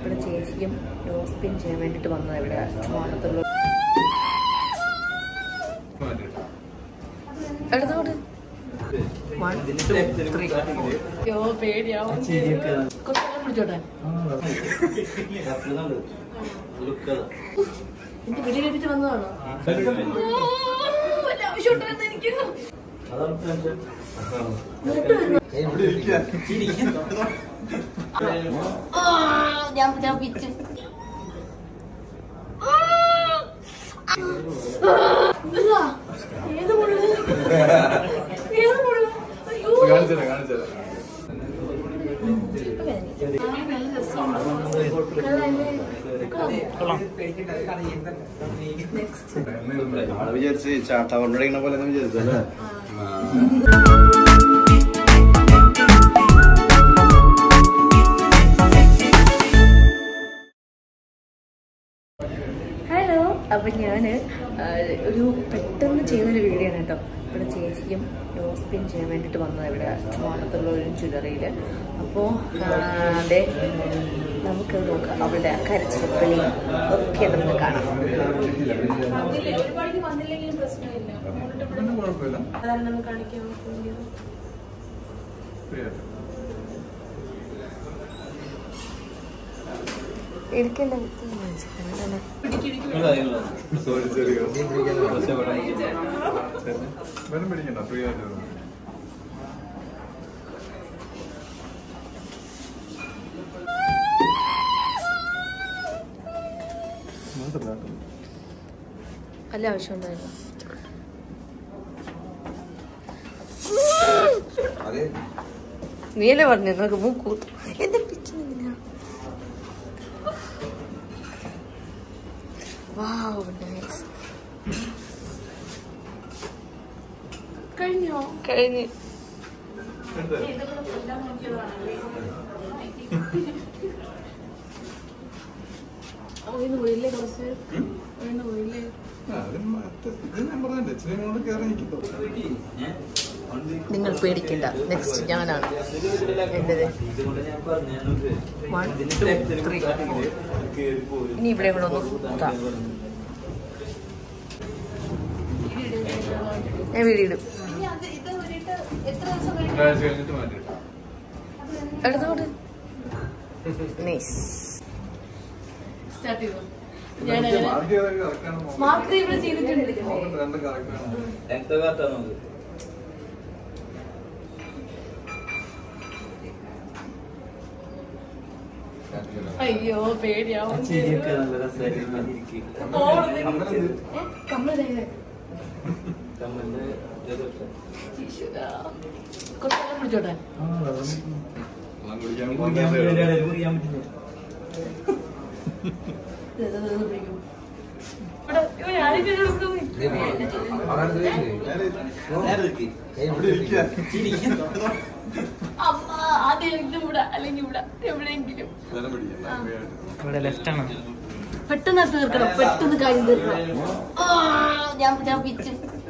ഇവിടെ ചേച്ചിക്കും നോസ് പിൻ ചെയ്യാൻ വേണ്ടിട്ട് വന്നത് ഇവിടെ ട്രിവാൻഡ്രത്തുള്ള എടുത്തോട്ട് One, two, three, four. അയ്യോ പേടിയാവും കുറച്ചെല്ലാം പിടിച്ചോട്ടെ എന്റെ പിടി കേട്ടിട്ട് വന്നതാണോ വല്ല ആവശ്യം ഉണ്ടായിരുന്നു എനിക്ക് ആ, ഞാൻ ഞാൻ പിച്ചു ഇതാ, ഏത് മുള്ള്? ഏത് മുള്ള്? അയ്യോ. ഇപ്പൊ വേദനിക്കും. ആ, നല്ല രസമുണ്ട്. കൊള്ളാല്ലേ? കൊള്ളാം. Next. നമ്മള് വിചാരിച്ച് ചാട്ട കൊണ്ടടിക്കണ പോലെ വിചാരിച്ചല്ലേ ഹലോ അപ്പം ഞാൻ ഒരു പെട്ടെന്ന് ചെയ്യുന്നൊരു വീഡിയോ ആണ് കേട്ടോ ഇവിടെ ചേച്ചിക്കും നോസ് പിൻ ചെയ്യാൻ വേണ്ടിയിട്ട് വന്നത് ഇവിടെ ട്രിവാൻഡ്രത്തുള്ള ഒരു ജ്വല്ലറിയിൽ അപ്പോൾ അതെ നമുക്ക് നോക്കാം അവളുടെ കരച്ചിലപ്പലിയും ഒക്കെ നമുക്ക് കാണാം ഒരുപാട് വന്നില്ലെങ്കിലും പ്രശ്നമില്ല സാധാരണ കാണിക്കാൻ എടുക്കേണ്ട മനസ്സിലാണല്ലേ പിടിക്കണ്ട ഫ്രീ ആയിട്ട് നല്ല ആവശ്യമുണ്ടായിരുന്നു നീയല്ലേ പറഞ്ഞു നമുക്ക് മൂക്കൂത്തു എന്റെ പിച്ചിനെന്തിനാ വാവ് നൈസ് കഴിഞ്ഞോ കഴിഞ്ഞ് പോയില്ലേ കുറച്ച് പോയില്ലേ നിങ്ങൾ പേടിക്കണ്ട നെക്സ്റ്റ് ഞാനാണ് എന്റേത് One, two, three, four. ഇനി ഇവിടെ കൂടെ ഒന്ന് കുത്താം. ഞാൻ വീടിടും കഴിഞ്ഞിട്ട് മാറ്റി എടുത്തോട്ട് നൈസ് സ്റ്റാർട്ട് ചെയ്തു ഞാൻ മാർക്ക് ചെയ്തൊക്കെ കറക്റ്റാണ് മാർക്ക് ഇവിടെ ചെയ്തിട്ടുണ്ട് രണ്ടും കറക്റ്റാണ് അയ്യോ പേടിയാവും കമ്മല് കുറച്ചെല്ലാം പിടിച്ചോട്ടെ വെള്ളം കുടിക്കാൻ പോകുന്നതേ ഇവിടെ ഇവിടെ ആരെങ്കിലും എടുക്കുന്നു അമ്മ ആദ്യം ഇത് ഇവിടെ അല്ലെങ്കിൽ ഇവിടെ എവിടെയെങ്കിലും വെള്ളം പിടിക്കണ്ട ഫ്രീ ആയിട്ട് ഇവിടെ ലെഫ്റ്റ് ആണ് പെട്ടെന്ന് അത് തീർക്കണം പെട്ടെന്ന് കാര്യം തീർക്കണം ആ, ഞാൻ ഞാൻ പിച്ചു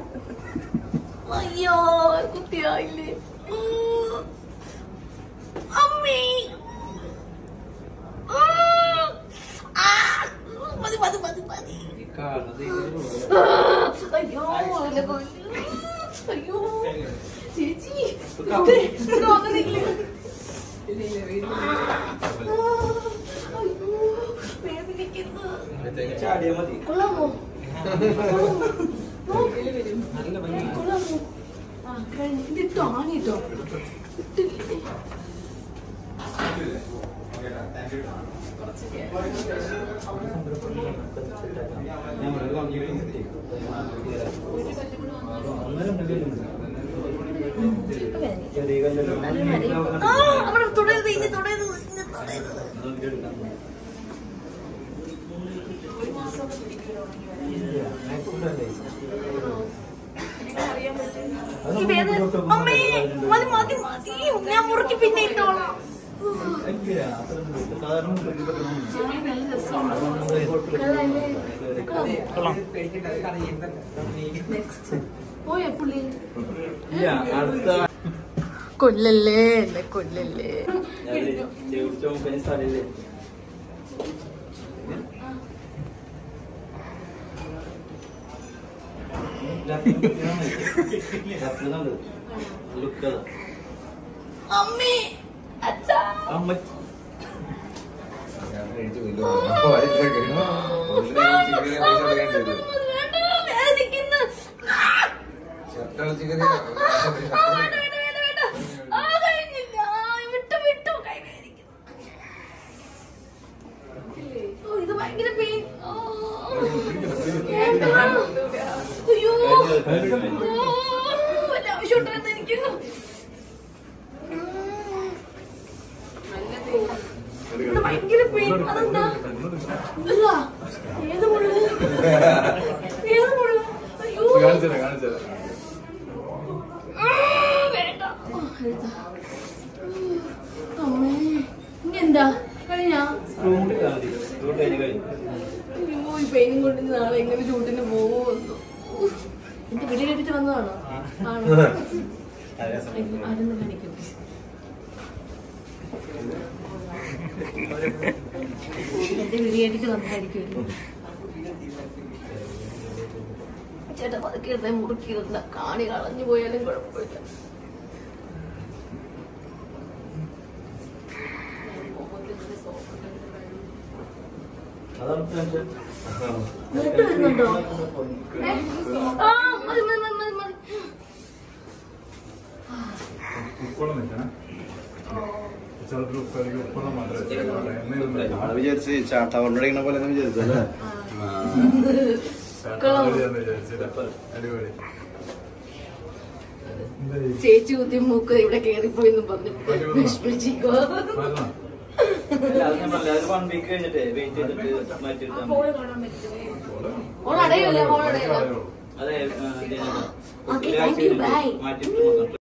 അയ്യോ കുത്തിയായില്ലേ ഉം. അമ്മേ ഉം. ആ, മതി മതി മതി മതി ആ, അയ്യോ അവനെ കൊല്ലും. അയ്യോ ചേച്ചി ഇത് ഇവിടെ വന്നില്ലേ ആ, അയ്യോ വേദനിക്കുന്നു കൊള്ളാമോ കൊള്ളാമോ ആ കഴിഞ്ഞു ഇതിട്ടോ ആണിട്ടോ ഇട്ടില്ലേ ഇപ്പൊ വേദനിക്കും. നല്ല വേദനിക്കും. ആ, അവിടെ തുടരുത് ഇനി തുടരുത് ഇനി തുടരുത് ഈ വേദന അമ്മേ മതി മതി മതി ഞാൻ മുറുക്കി പിന്നെ ഇട്ടോളാം നല്ല രസമുണ്ട് കൊള്ളാല്ലേ? കൊള്ളാമോ? Next. പോയോ പുള്ളി കൊല്ലല്ലേ എന്നെ കൊല്ലല്ലേ അമ്മേ അച്ഛാ വേണ്ട, വേദനിക്കുന്നു. ആ, ആ, വേണ്ട, വേണ്ട, വേണ്ട, വേണ്ട. ആ, കഴിഞ്ഞില്ല. ആ, വിട്ടു, വിട്ടു, കൈ വേദനിക്കുന്നു. ഓ, ഇത് ഭയങ്കര പെയിൻ വേണ്ട. അയ്യോ ഓ, വല്ല ആവശ്യമുണ്ടായിരുന്നു എനിക്ക് ഇവിടെ ഭയങ്കര പെയിൻ അതെന്താ അല്ല ഏത് മുള്ളു ഏത് മുള്ളു അയ്യോ കാണിച്ചതരാം കാണിച്ചതരാം ആ, വേണ്ട ഓ, എഴുതാ. അമ്മേ ഇനി എന്താ കഴിഞ്ഞാ അയ്യോ ഈ പെയിനും കൊണ്ട് ഇനി നാളെ എങ്ങനെ ഷൂട്ടിന് പോകുമെന്നു എന്റെ വീട്ടിൽ കേട്ടിട്ട് വന്നതാണോ ആണോ അയ്യോ, ആരെന്ന് കാണിക്കും എന്റെ വീട് കേട്ടിട്ട് വന്നതായിരിക്കും ചേട്ടാ പതുക്കെ ഇരുന്നേ മുറുക്കിയിരുന്ന കാണി കളഞ്ഞു പോയാലും കുഴപ്പമില്ല ബ്ലഡ് വരുന്നുണ്ടോ ഏ? ആ മതി മതി മതി മതി മതി ഉപ്പളം വെക്കണം ചിലപ്പോൾ ഉപ്പ ഉപ്പളം മാത്രമേ എണ്ണയൊന്നും നമ്മള് വിചാരിച്ച് ചാട്ട കൊണ്ടടിക്കണ പോലെ ഒന്നും വിചാരിച്ചല്ലേ അടിപൊളി ചേച്ചി കുത്തി മൂക്ക് ഇവിടെ കേറിപ്പോയി എന്ന് പറഞ്ഞു വിഷമിച്ചിക്കോ മാറ്റണം വൺ വീക്ക് കഴിഞ്ഞിട്ടേ വെയിറ്റ് ചെയ്തിട്ട് മാറ്റിയെടുത്താൽ ഹോള് കാണാൻ പറ്റുമേ ഹോൾ അടയൂല ഹോൾ അടയൂല അതെ Okay, thank you, bye. മാറ്റിയിട്ട് നോക്കാം